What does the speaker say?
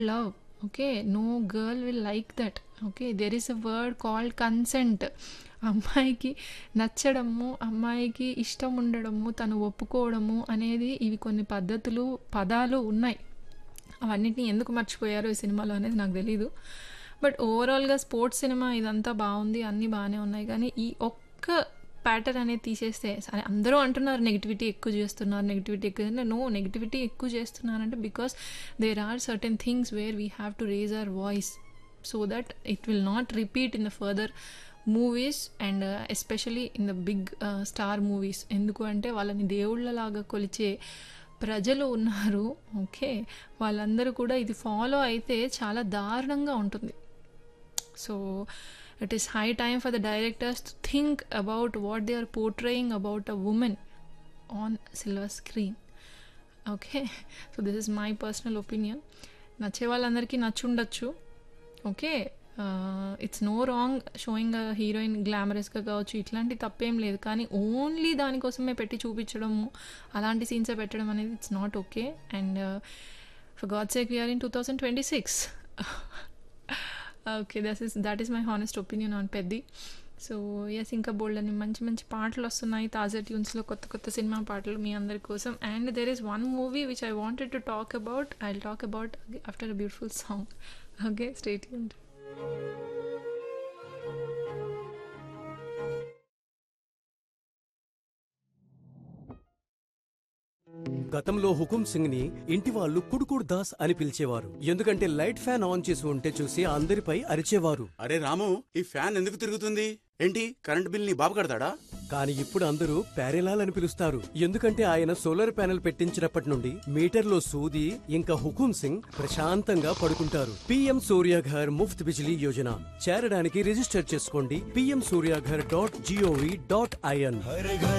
love okay no girl will like that okay there is a word called consent అమ్మాయికి నచ్చడము అమ్మాయికి ఇష్టం ఉండడము తను ఒప్పుకోవడము అనేది ఇవి కొన్ని పద్ధతులు పదాలు ఉన్నాయి అవన్నిటిని ఎందుకు మర్చిపోయారో ఈ సినిమాలో అనేది నాకు తెలీదు బట్ ఓవరాల్గా స్పోర్ట్స్ సినిమా ఇదంతా బాగుంది అన్నీ బాగానే ఉన్నాయి కానీ ఈ ఒక్క ప్యాటర్న్ అనేది తీసేస్తే సరే అందరూ అంటున్నారు నెగిటివిటీ ఎక్కువ చేస్తున్నారు నెగిటివిటీ ఎక్కువ నో నెగిటివిటీ ఎక్కువ చేస్తున్నారంటే because there are certain things where we have to raise our voice so that it will not repeat in the further movies and especially in the big star movies ఎందుకు అంటే వాళ్ళని దేవుళ్ళలాగా కొలిచే ప్రజలు ఉన్నారు okay వాళ్ళందరూ కూడా ఇది ఫాలో అయితే చాలా దారుణంగా ఉంటుంది so it is high time for the directors to think about what they are portraying about a women on silver screen okay so this is my personal opinion నచ్చే వాళ్ళందరికీ నచ్చుండొచ్చు okay it's no wrong showing heroine గ్లామరస్గా కావచ్చు ఇట్లాంటి తప్పేం లేదు కానీ only దానికోసమే పెట్టి చూపించడము అలాంటి సీన్సే పెట్టడం అనేది it's not okay and for God sake we're in two thousand twenty six okay this is that is my honest opinion on Peddi so ఎస్ ఇంకా బోల్డ్ అని మంచి మంచి పాటలు వస్తున్నాయి తాజా ట్యూన్స్లో కొత్త కొత్త సినిమా పాటలు మీ అందరి కోసం and there is one movie which I wanted to talk about I talk about after a beautiful song okay stay యూన్ గతంలో హుకుం సింగ్ ని ఇంటి వాళ్ళు కుడుకుడు దాస్ అని పిలిచేవారు ఎందుకంటే లైట్ ఫ్యాన్ ఆన్ చేసి ఉంటే చూసి అందరిపై అరిచేవారు అరే రాము ఈ ఫ్యాన్ ఎందుకు తిరుగుతుంది ఏంటి కరెంట్ బిల్ నీ బాబు కడతాడా కానీ ఇప్పుడు అందరూ ప్యారెలాల్ అని పిలుస్తారు ఎందుకంటే ఆయన సోలార్ ప్యానెల్ పెట్టించినప్పటి నుండి మీటర్లో సూది ఇంకా హుకుం సింగ్ ప్రశాంతంగా పడుకుంటారు పిఎం సూర్యాఘర్ ముఫ్త్ బిజిలీ యోజన చేరడానికి రిజిస్టర్ చేసుకోండి PM Suryaghar dot GOV dot IN